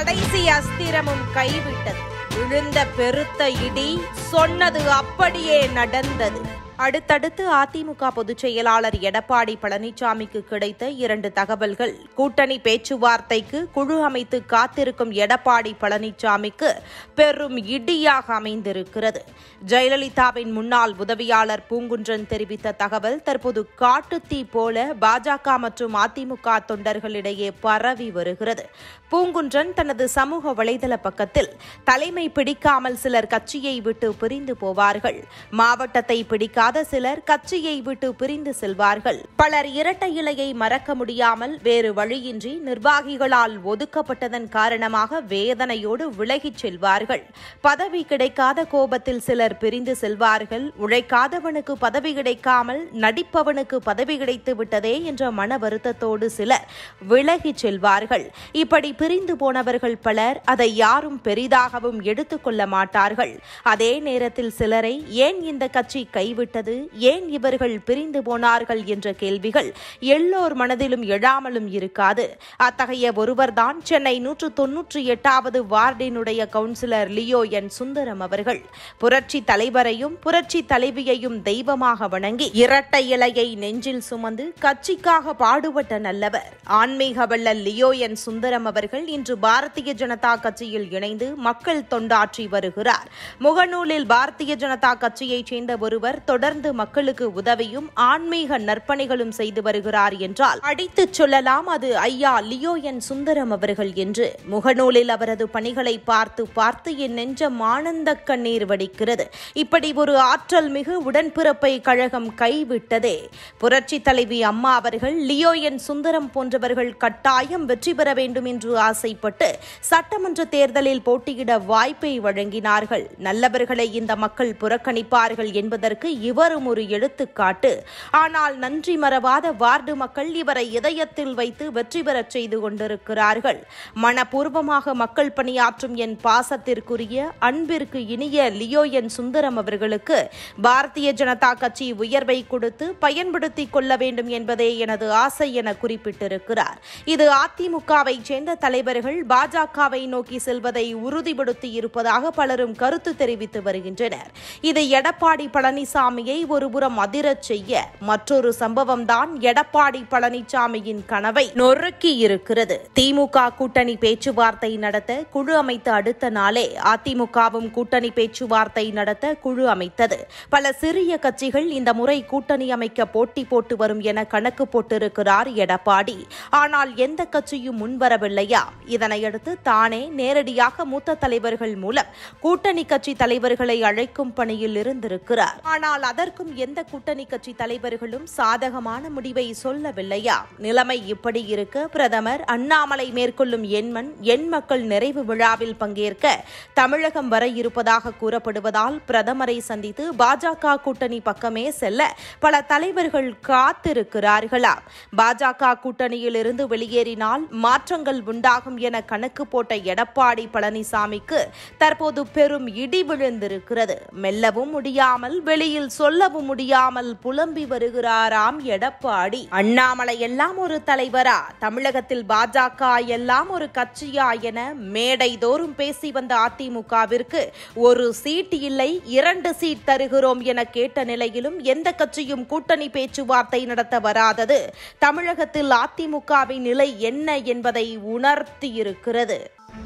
கடைசி அஸ்திரமும் கைவிட்டது விழுந்த பெருத்த இடி சொன்னது அப்படியே நடந்தது அடுத்தடுத்து அதிமுக பொதுச் செயலாளர் எடப்பாடி பழனிசாமிக்கு கிடைத்த இரண்டு தகவல்கள் கூட்டணி பேச்சுவார்த்தைக்கு குழு அமைத்து காத்திருக்கும் எடப்பாடி பழனிசாமிக்கு பெரும் இடியாக அமைந்திருக்கிறது ஜெயலலிதாவின் முன்னாள் உதவியாளர் பூங்குன்றன் தெரிவித்த தகவல் தற்போது காட்டுத்தீ போல பாஜக மற்றும் அதிமுக தொண்டர்களிடையே பரவி வருகிறது பூங்குன்றன் தனது சமூக வலைதள பக்கத்தில் தலைமை பிடிக்காமல் சிலர் கட்சியை விட்டு பிரிந்து போவார்கள் மாவட்டத்தை பிடிக்காத சிலர் கட்சியை விட்டு பிரிந்து செல்வார்கள் பலர் இரட்டை இலையை மறக்க முடியாமல் வேறு வழியின்றி நிர்வாகிகளால் ஒதுக்கப்பட்டதன் காரணமாக வேதனையோடு விலகிச் செல்வார்கள் பதவி கிடைக்காத கோபத்தில் சிலர் பிரிந்து செல்வார்கள் உழைக்காதவனுக்கு பதவி கிடைக்காமல் நடிப்பவனுக்கு பதவி கிடைத்து விட்டதே என்ற மன வருத்தத்தோடு சிலர் விலகிச் செல்வார்கள் இப்படி பிரிந்து போனவர்கள் பலர் அதை யாரும் பெரிதாகவும் எடுத்துக்கொள்ள மாட்டார்கள் அதே நேரத்தில் சிலரை ஏன் இந்த கட்சி கைவிட்டது ஏன் இவர்கள் பிரிந்து போனார்கள் என்ற கேள்விகள் எல்லோர் மனதிலும் எழாமலும் இருக்காது அத்தகைய ஒருவர்தான் சென்னை நூற்று தொன்னூற்றி எட்டாவது வார்டினுடைய கவுன்சிலர் லியோ என் சுந்தரம் அவர்கள் புரட்சி தலைவரையும் புரட்சி தலைவியையும் தெய்வமாக வணங்கி இரட்டை இலையை நெஞ்சில் சுமந்து கட்சிக்காக பாடுபட்ட நல்லவர் ஆன்மீக வள்ளல் லியோ என் சுந்தரம் அவர்கள் இன்று பாரதிய ஜனதா கட்சியில் இணைந்து மக்கள் தொண்டாற்றி வருகிறார் முகநூலில் பாரதிய ஜனதா கட்சியைச் சேர்ந்த ஒருவர் தொடர்ந்து மக்களுக்கு உதவியும் ஆன்மீக நற்பணிகளும் செய்து வருகிறார் என்றால் அடித்துச் சொல்லலாம் அது ஐயா லியோ என் சுந்தரம் அவர்கள் என்று முகநூலில் அவரது பணிகளை பார்த்து பார்த்து என் நெஞ்சம் ஆனந்த கண்ணீர் வடிக்கிறது இப்படி ஒரு ஆற்றல் மிகு உடன்பிறப்பை கழகம் கைவிட்டதே புரட்சி தலைவி அம்மா அவர்கள் லியோ என் சுந்தரம் போன்றவர்கள் கட்டாயம் வெற்றி பெற வேண்டும் என்று ஆசைப்பட்டு சட்டமன்ற தேர்தலில் போட்டியிட வாய்ப்பை வழங்கினார்கள் நல்லவர்களை இந்த மக்கள் புறக்கணிப்பார்கள் என்பதற்கு இவரும் ஒரு எடுத்துக்காட்டு ஆனால் நன்றி மறவாத வார்டு மக்கள் இவரை இதயத்தில் வைத்து வெற்றி பெறச் செய்து கொண்டிருக்கிறார்கள் மனப்பூர்வமாக மக்கள் பணியாற்றும் என் பாசத்திற்குரிய அன்பிற்கு இனிய லியோ என் சுந்தரம் அவர்களுக்கு பாரதிய ஜனதா கட்சி உயர்வை கொடுத்து பயன்படுத்திக் கொள்ள வேண்டும் என்பதே எனது ஆசை என குறிப்பிட்டிருக்கிறார் இது அதிமுகவை சேர்ந்த தலைவர்கள் பாஜகவை நோக்கி செல்வதை உறுதிப்படுத்தி இருப்பதாக பலரும் கருத்து தெரிவித்து வருகின்றனர் இது எடப்பாடி பழனிசாமியை ஒருபுறம் அதிரச் செய்ய மற்றொரு சம்பவம் தான் எடப்பாடி பழனிசாமியின் கனவை நொறுக்கி இருக்கிறது திமுக கூட்டணி பேச்சுவார்த்தை நடத்த குழு அமைத்த அடுத்த நாளே அதிமுகவும் கூட்டணி பேச்சுவார்த்தை நடத்த குழு அமைத்தது பல சிறிய கட்சிகள் இந்த முறை கூட்டணி அமைக்க போட்டி போட்டு வரும் என கணக்கு போட்டிருக்கிறார் எடப்பாடி ஆனால் எந்த கட்சியும் முன்வரவில்லையா இதனையடுத்து தானே நேரடியாக மூத்த தலைவர்கள் மூலம் கூட்டணி கட்சி தலைவர்களை அழைக்கும் பணியில் இருந்திருக்கிறார் ஆனால் அதற்கும் எந்த கூட்டணி கட்சி தலைவர்களும் சாதகமான முடிவை சொல்லவில்லையா நிலைமை இப்படி இருக்க பிரதமர் அண்ணாமலை மேற்கொள்ளும் எண்மண் எண் மக்கள் நிறைவு விழாவில் பங்கேற்க தமிழகம் வர இருப்பதாக கூறப்படுவதால் பிரதமரை சந்தித்து பாஜக கூட்டணி பக்கமே செல்ல பல தலைவர்கள் காத்திருக்கிறார்களா பாஜக கூட்டணியில் இருந்து வெளியேறினால் மாற்றங்கள் உண்டாகும் என கணக்கு போட்ட எடப்பாடி பழனிசாமிக்கு தற்போது பெரும் இடி விழுந்திருக்கிறது மெல்லவும் முடியாமல் வெளியில் சொல்லவும் முடியாமல் புலம்பி வருகிறாராம் எடப்பாடி அண்ணாமலை எல்லாம் ஒரு தலைவரா தமிழகத்தில் பாஜக எல்லாம் ஒரு கட்சியா என மேடை தோறும் பேசி வந்த அதிமுகவிற்கு ஒரு சீட் இல்லை இரண்டு சீட் தருகிறோம் என கேட்ட நிலையிலும் எந்த கட்சியும் கூட்டணி பேச்சுவார்த்தை நடத்த வராதது தமிழகத்தில் அதிமுகவின் நிலை என்ன என்பதை உணர்த்தியிருக்கிறது